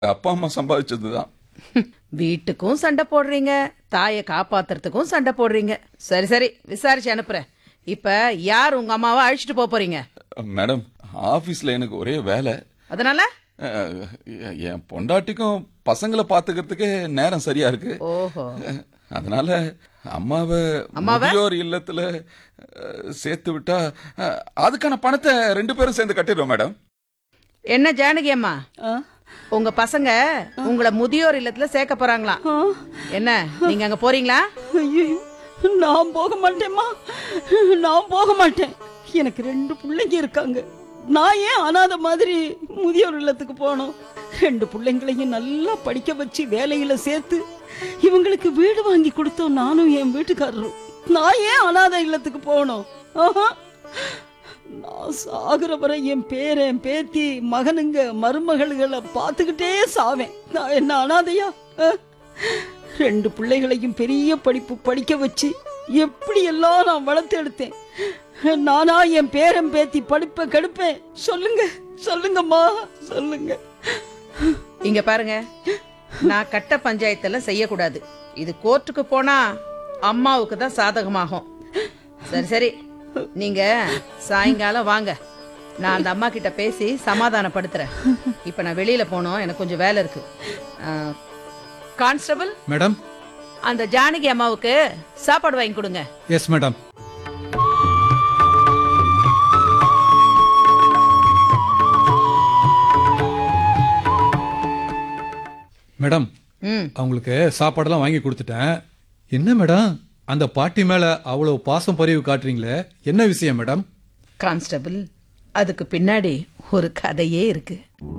அப்பா அம்மா சம்பாதிச்சது தான் வீட்டுக்கும் சண்டை போடுறீங்க தாயை காப்பாத்துறதுக்கும் சண்டை போடுறீங்க சரி சரி விசாரிச்சு அனுப்புறேன் இப்ப யார் உங்க அம்மாவை அழைச்சிட்டு போப் போறீங்க மேடம் ஆபீஸ்ல எனக்கு ஒரே வேலை அதனால அஹ், என் பொண்டாட்டிக்கும் பசங்களை பாத்துக்கிறதுக்கே நேரம் சரியா இருக்கு ஓஹோ அதனால அம்மாவை முதியோர் இல்லத்துல அஹ், சேர்த்து விட்டா அஹ், அதுக்கான பணத்தை ரெண்டு பேரும் சேர்ந்து கட்டிடுவோம் மேடம் என்ன ஜானகி அம்மா ஆ, உங்க பசங்க உங்களை முதியோர் இல்லத்துல சேர்க்க போறாங்களாம் ஆ, என்ன நீங்க அங்க போறீங்களா ஐயையோ, நான் போக மாட்டேம்மா நான் போக மாட்டேன் எனக்கு ரெண்டு பிள்ளைங்க இருக்காங்க நான் ஏன் அனாதை மாதிரி முதியோர் இல்லத்துக்கு போகணும் ரெண்டு பிள்ளைங்களையும் நல்லா படிக்க வச்சு வேலையில சேர்த்து இவங்களுக்கு வீடு வாங்கி கொடுத்தோம் நானும் என் வீட்டுக்காரரும் நான் ஏன் அனாதை இல்லத்துக்கு போகணும் ஆஹா. நான் சாகுற வரை என் பேரன் பேத்தி மகனுங்க மருமகள்களை பார்த்துக்கிட்டே சாவேன் நான் என்ன அனாதையா ஆ? ரெண்டு பிள்ளைகளையும் பெரிய படிப்பு படிக்க வச்சு எப்படி எல்லாம் நான் வளர்த்து எடுத்தேன் நானா என் பேரன் பேத்தி படிப்பை கெடுப்பேன் சொல்லுங்க சொல்லுங்கம்மா சொல்லுங்க இங்க பாருங்க நான் கட்ட பஞ்சாயத்தெல்லாம் செய்யக்கூடாது இது கோர்ட்டுக்கு போனா அம்மாவுக்கு தான் சாதகமாகும் சரி சரி நீங்க சாயங்காலம் வாங்க நான் அந்த அம்மா கிட்ட பேசி சமாதானப்படுத்துறேன் இப்ப நான் வெளியில போனோம் எனக்கு கொஞ்சம் வேலை இருக்கு அஹ், கான்ஸ்டபிள் மேடம் அந்த ஜானகி அம்மாவுக்கு சாப்பாடு வாங்கி கொடுங்க எஸ் மேடம் மேடம் ம் அவங்களுக்கு சாப்பாடெல்லாம் வாங்கி கொடுத்துட்டேன் என்ன மேடம் அந்த பாட்டி மேல அவ்வளவு பாசம் பரிவு காட்டுறீங்களே என்ன விஷயம் மேடம் கான்ஸ்டபிள் அதுக்கு பின்னாடி ஒரு கதையே இருக்கு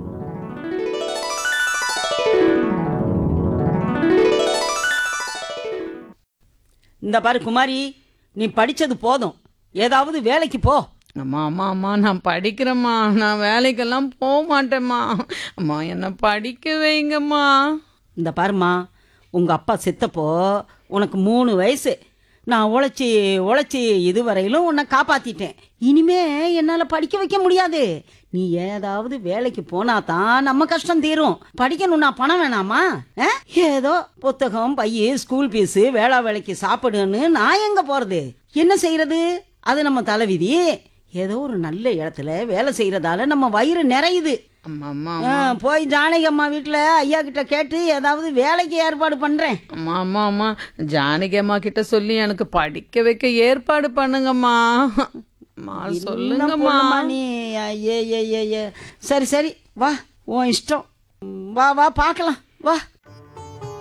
இந்த பாரு குமாரி நீ படிச்சது போதும் ஏதாவது வேலைக்கு போ அம்மா அம்மா அம்மா நான் படிக்கிறேம்மா நான் வேலைக்கெல்லாம் போக மாட்டேம்மா அம்மா என்ன படிக்க வைங்கம்மா இந்த பாரும்மா உங்க அப்பா செத்தப்போ உனக்கு மூணு வயசு நான் உழைச்சி உழைச்சி இதுவரையிலும் உன்னை காப்பாத்திட்டேன் இனிமே என்னால படிக்க வைக்க முடியாது நீ ஏதாவது வேலைக்கு போனா தான் நம்ம கஷ்டம் தீரும் படிக்கணும்னா பணம் வேணாமா ஆ? ஏதோ புத்தகம் பைய ஸ்கூல் ஃபீஸு வேளா வேலைக்கு சாப்பிடுன்னு நான் எங்க போறது என்ன செய்யறது அது நம்ம தலைவிதி ஏதோ ஒரு நல்ல இடத்துல வேலை செய்யறதால நம்ம வயிறு நிறையுது அம்மா அம்மா ஆ, போய் ஜானகி அம்மா வீட்டுல ஐயா கிட்ட கேட்டு ஏதாவது வேலைக்கு ஏற்பாடு பண்றேன் அம்மா அம்மா அம்மா ஜானகி அம்மா கிட்ட சொல்லி எனக்கு படிக்க வைக்க ஏற்பாடு பண்ணுங்கம்மா அம்மா என்ன சொல்லுங்கம்மா பொண்ணும்மா நீ ஏ ஏ ஏ ஏ சரி சரி வா உன் இஷ்டம் வா வா பார்க்கலாம் வா